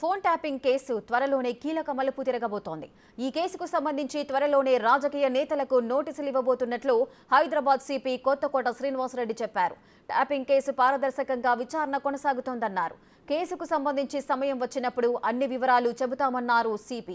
Phone tapping case త్వరలోనే కీలక మలుపు తిరగబోతోంది ఈ కేసుకు సంబంధించి త్వరలోనే రాజకీయ నేతలకు నోటీసులు ఇవ్వబోతున్నట్లు హైదరాబాద్ సిపి కొత్తకోట శ్రీనివాసరెడ్డి చెప్పారు ట్యాపింగ్ కేసు పారదర్శకంగా విచారణ కొనసాగుతోందన్నారు కేసుకు సంబంధించి సమయం వచ్చినప్పుడు అన్ని వివరాలు చెబుతామన్నారు సిపి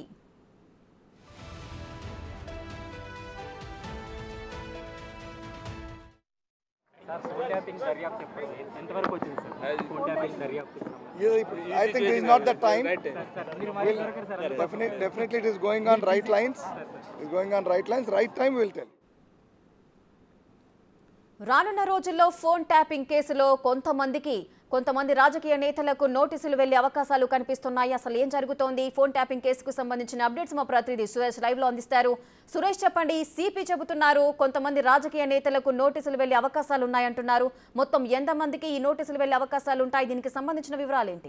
సార్ ఫోన్ ట్యాపింగ్ దర్యాప్తు ఎప్పుడు ఎంతవరకు వచ్చింది సార్ ఫోన్ ట్యాపింగ్ దర్యాప్తు Yeah, I think this is not the time. Sir మీరు మాట్లాడారు sir Definitely, definitely it is going on right lines. It's going on right lines. Right time we will tell. రానున్న రోజుల్లో phone tapping కేసులో కొంతమందికి కొంతమంది రాజకీయ నేతలకు నోటీసులు వెళ్లే అవకాశాలు కనిపిస్తున్నాయి అసలు ఏం జరుగుతోంది ఫోన్ ట్యాపింగ్ కేసుకు సంబంధించిన అప్డేట్స్ మా ప్రతినిధి సురేష్ లైవ్ లో అందిస్తారు సురేష్ చెప్పండి సిపి చెబుతున్నారు కొంతమంది రాజకీయ నేతలకు నోటీసులు వెళ్లే అవకాశాలు ఉన్నాయంటున్నారు మొత్తం ఎంతమందికి ఈ నోటీసులు వెళ్లే అవకాశాలు ఉంటాయి దీనికి సంబంధించిన వివరాలు ఏంటి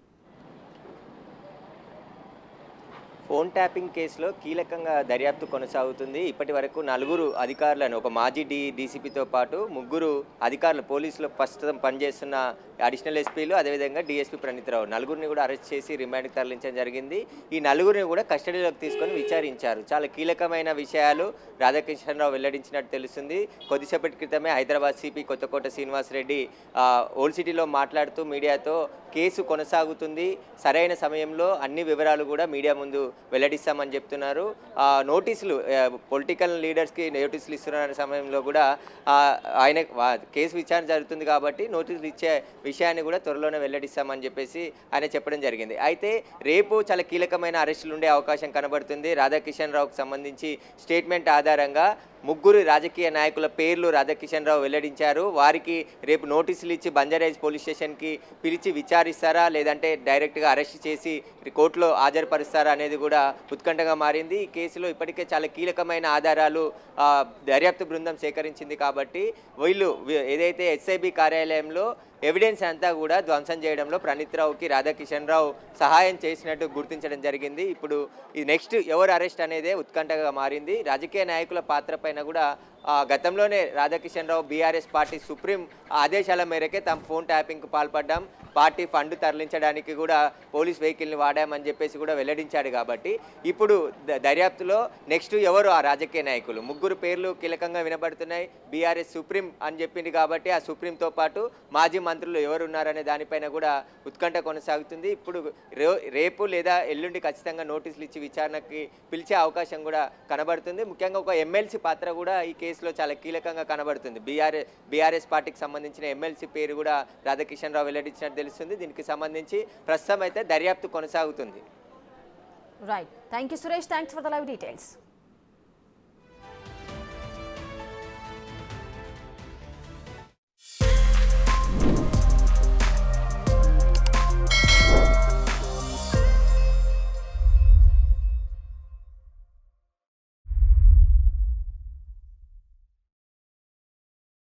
ఫోన్ ట్యాపింగ్ కేసులో కీలకంగా దర్యాప్తు కొనసాగుతుంది ఇప్పటి వరకు నలుగురు అధికారులను ఒక మాజీ డి డీసీపీతో పాటు ముగ్గురు అధికారులు పోలీసులు ప్రస్తుతం పనిచేస్తున్న అడిషనల్ ఎస్పీలు అదేవిధంగా డిఎస్పీ ప్రణీతరావు నలుగురిని కూడా అరెస్ట్ చేసి రిమాండ్కి తరలించడం జరిగింది ఈ నలుగురిని కూడా కస్టడీలోకి తీసుకొని విచారించారు చాలా కీలకమైన విషయాలు రాధాకృష్ణరావు వెల్లడించినట్టు తెలుస్తుంది కొద్దిసేపటి క్రితమే హైదరాబాద్ సిపి కొత్తకోట శ్రీనివాసరెడ్డి ఆ, ఓల్డ్ సిటీలో మాట్లాడుతూ మీడియాతో కేసు కొనసాగుతుంది సరైన సమయంలో అన్ని వివరాలు కూడా మీడియా ముందు వెల్లడిస్తామని చెప్తున్నారు ఆ, నోటీసులు పొలిటికల్ లీడర్స్కి నోటీసులు ఇస్తున్న సమయంలో కూడా ఆ, ఆయన వా- కేసు విచారణ జరుగుతుంది కాబట్టి నోటీసులు ఇచ్చే విషయాన్ని కూడా త్వరలోనే వెల్లడిస్తామని చెప్పేసి ఆయన చెప్పడం జరిగింది అయితే రేపు చాలా కీలకమైన అరెస్టులు ఉండే అవకాశం కనబడుతుంది రాధాకిషన్ రావుకు సంబంధించి స్టేట్మెంట్ ఆధారంగా ముగ్గురు రాజకీయ నాయకుల పేర్లు రాధాకిషన్ రావు వెల్లడించారు వారికి రేపు నోటీసులు ఇచ్చి బంజారాజ్ పోలీస్ స్టేషన్కి పిలిచి విచారిస్తారా లేదంటే డైరెక్ట్గా అరెస్ట్ చేసి కోర్టులో హాజరుపరుస్తారా అనేది కూడా ఉత్కంఠగా మారింది ఈ కేసులో ఇప్పటికే చాలా కీలకమైన ఆధారాలు ఆ, దర్యాప్తు బృందం సేకరించింది కాబట్టి వీళ్ళు వి- ఏదైతే ఎస్ఐబి కార్యాలయంలో ఎవిడెన్స్ అంతా కూడా ధ్వంసం చేయడంలో ప్రణీత్ రావుకి రాధాకిషన్ రావు సహాయం చేసినట్టు గుర్తించడం జరిగింది ఇప్పుడు ఈ నెక్స్ట్ ఎవరు అరెస్ట్ అనేదే ఉత్కంఠగా మారింది రాజకీయ నాయకుల పాత్ర పైన కూడా ఆ, గతంలోనే Radhakishan Rao BRS party supreme ఆదేశాల మేరకే తమ ఫోన్ ట్యాపింగ్కు పాల్పడ్డాం పార్టీ ఫండ్ తరలించడానికి కూడా పోలీస్ వెహికల్ని వాడామని చెప్పేసి కూడా వెల్లడించాడు కాబట్టి ఇప్పుడు ద- దర్యాప్తులో నెక్స్ట్ ఎవరు ఆ రాజకీయ నాయకులు ముగ్గురు పేర్లు కీలకంగా వినబడుతున్నాయి బీఆర్ఎస్ సుప్రీం అని చెప్పింది కాబట్టి ఆ సుప్రీంతో పాటు మాజీ మంత్రులు ఎవరు ఉన్నారనే దానిపైన కూడా ఉత్కంఠ కొనసాగుతుంది ఇప్పుడు రే- రేపు లేదా ఎల్లుండి ఖచ్చితంగా నోటీసులు ఇచ్చి విచారణకి పిలిచే అవకాశం కూడా కనబడుతుంది ముఖ్యంగా ఒక ఎమ్మెల్సీ పాత్ర కూడా ఈ కేసులో చాలా కీలకంగా కనబడుతుంది బీఆర్ఎస్ బీఆర్ఎస్ పార్టీకి సంబంధించిన ఎమ్మెల్సీ పేరు కూడా రాధాకిషన్ రావు వెల్లడించినట్టు తెలుస్తుంది దీనికి సంబంధించి ప్రస్తుతం అయితే దర్యాప్తు కొనసాగుతుంది right thank you Suresh thanks for the live details